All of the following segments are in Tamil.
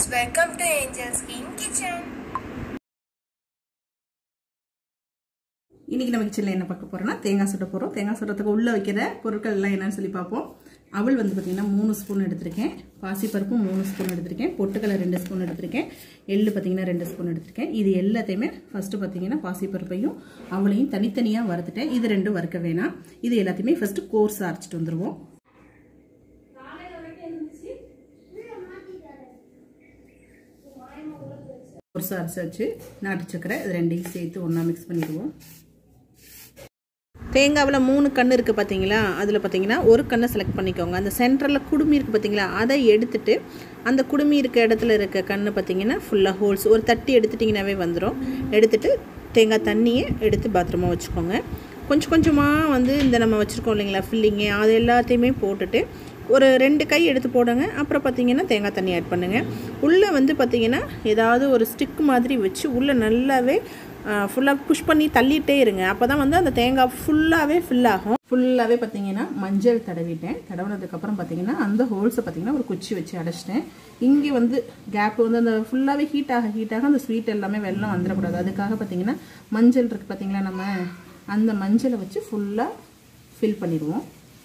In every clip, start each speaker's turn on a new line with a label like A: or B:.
A: welcome to Angel's Green Kitchen.
B: இன்றைக்கி நம்ம கிச்சனில் என்ன பார்க்க போகிறோம்னா தேங்காய் சுட போகிறோம் தேங்காய் சுடுறதுக்கு உள்ளே வைக்கிற பொருட்கள் எல்லாம் என்னன்னு சொல்லி பார்ப்போம் அவள் வந்து பார்த்திங்கன்னா மூணு ஸ்பூன் எடுத்திருக்கேன் பாசிப்பருப்பும் மூணு ஸ்பூன் எடுத்திருக்கேன் பொட்டுக்கடலை ரெண்டு ஸ்பூன் எடுத்திருக்கேன் எள்ளு பார்த்திங்கன்னா ரெண்டு ஸ்பூன் எடுத்திருக்கேன் இது எல்லாத்தையுமே ஃபஸ்ட்டு பார்த்திங்கன்னா பாசிப்பருப்பையும் அவளையும் தனித்தனியாக வறுத்துட்டேன் இது ரெண்டும் வறுக்க வேணாம் இது எல்லாத்தையுமே ஃபஸ்ட்டு கோர்ஸ் அரைச்சிட்டு வந்துடுவோம் கோர்ஸ் அரைச்சி வச்சு நாட்டு சக்கரை இது ரெண்டையும் சேர்த்து ஒன்றா மிக்ஸ் பண்ணிடுவோம் தேங்காவில் மூணு கண் இருக்குது பார்த்தீங்களா அதில் பார்த்தீங்கன்னா ஒரு கண்ணை செலக்ட் பண்ணிக்கோங்க அந்த சென்டரில் குடுமி இருக்குது பார்த்தீங்களா அதை எடுத்துட்டு அந்த குடுமி இருக்க இடத்துல இருக்க கண்ணு பார்த்தீங்கன்னா ஃபுல்லாக ஹோல்ஸ் ஒரு தட்டி எடுத்துட்டிங்கனாவே வந்துடும் எடுத்துட்டு தேங்காய் தண்ணியை எடுத்து பத்திரமா வச்சுக்கோங்க கொஞ்சம் கொஞ்சமாக வந்து இந்த நம்ம வச்சுருக்கோம் இல்லைங்களா ஃபில்லிங்கு அது எல்லாத்தையுமே போட்டுட்டு ஒரு ரெண்டு கை எடுத்து போடுங்க அப்புறம் பார்த்தீங்கன்னா தேங்காய் தண்ணி ஆட் பண்ணுங்கள் உள்ளே வந்து பார்த்தீங்கன்னா ஏதாவது ஒரு ஸ்டிக் மாதிரி வச்சு உள்ளே நல்லாவே ஃபுல்லாக புஷ் பண்ணி தள்ளிட்டே இருங்க அப்போ தான் வந்து அந்த தேங்காய் ஃபுல்லாகவே ஃபில் ஆகும் ஃபுல்லாகவே பார்த்தீங்கன்னா மஞ்சள் தடவிட்டேன் தடவினதுக்கப்புறம் பார்த்தீங்கன்னா அந்த ஹோல்ஸை பார்த்தீங்கன்னா ஒரு குச்சி வச்சு அடைச்சிட்டேன் இங்கே வந்து கேப் வந்து அந்த ஃபுல்லாகவே ஹீட் ஆக ஹீட் ஆக அந்த ஸ்வீட் எல்லாமே வெள்ளம் வந்துடக்கூடாது அதுக்காக பார்த்தீங்கன்னா மஞ்சள் இருக்குது பார்த்தீங்களா நம்ம அந்த மஞ்சளை வச்சு ஃபுல்லாக ஃபில் பண்ணிடுவோம்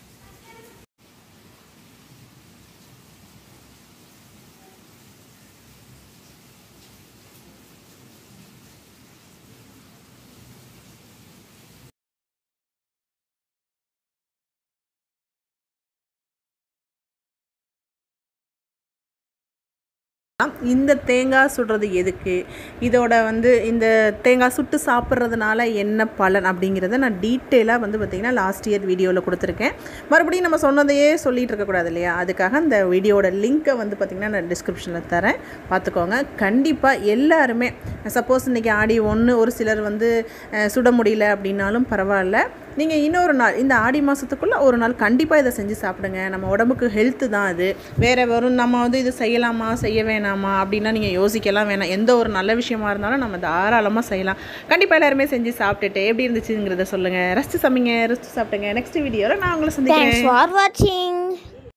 B: இந்த தேங்காய் சுடுறது எதுக்கு இதோட வந்து இந்த தேங்காய் சுட்டு சாப்பிட்றதுனால என்ன பலன் அப்படிங்கிறத நான் டீட்டெயிலாக வந்து பார்த்திங்கன்னா லாஸ்ட் இயர் வீடியோவில் கொடுத்துருக்கேன் மறுபடியும் நம்ம சொன்னதையே சொல்லிகிட்டு இருக்கக்கூடாது இல்லையா அதுக்காக அந்த வீடியோட லிங்க்கை வந்து பார்த்திங்கன்னா நான் டிஸ்கிரிப்ஷனில் தரேன் பார்த்துக்கோங்க கண்டிப்பாக எல்லாருமே சப்போஸ் இன்றைக்கி ஆடி ஒன்று ஒரு சிலர் வந்து சுட முடியல அப்படின்னாலும் பரவாயில்ல நீங்கள் இன்னொரு நாள் இந்த ஆடி மாதத்துக்குள்ளே ஒரு நாள் கண்டிப்பாக இதை செஞ்சு சாப்பிடுங்க நம்ம உடம்புக்கு ஹெல்த்து தான் அது வேறு வெறும் நம்ம வந்து இது செய்யலாமா செய்ய வேணாமா அப்படின்னா நீங்கள் யோசிக்கலாம் வேணாம் எந்த ஒரு நல்ல விஷயமா இருந்தாலும் நம்ம தாராளமாக செய்யலாம் கண்டிப்பாக எல்லாருமே செஞ்சு சாப்பிட்டுட்டு எப்படி இருந்துச்சுங்கிறத சொல்லுங்கள் ரசித்து சமைங்க ரசித்து சாப்பிடுங்க நெக்ஸ்ட் வீடியோவில் நான் உங்களை
C: Thanks
B: சந்திக்கிறேன்
C: for watching.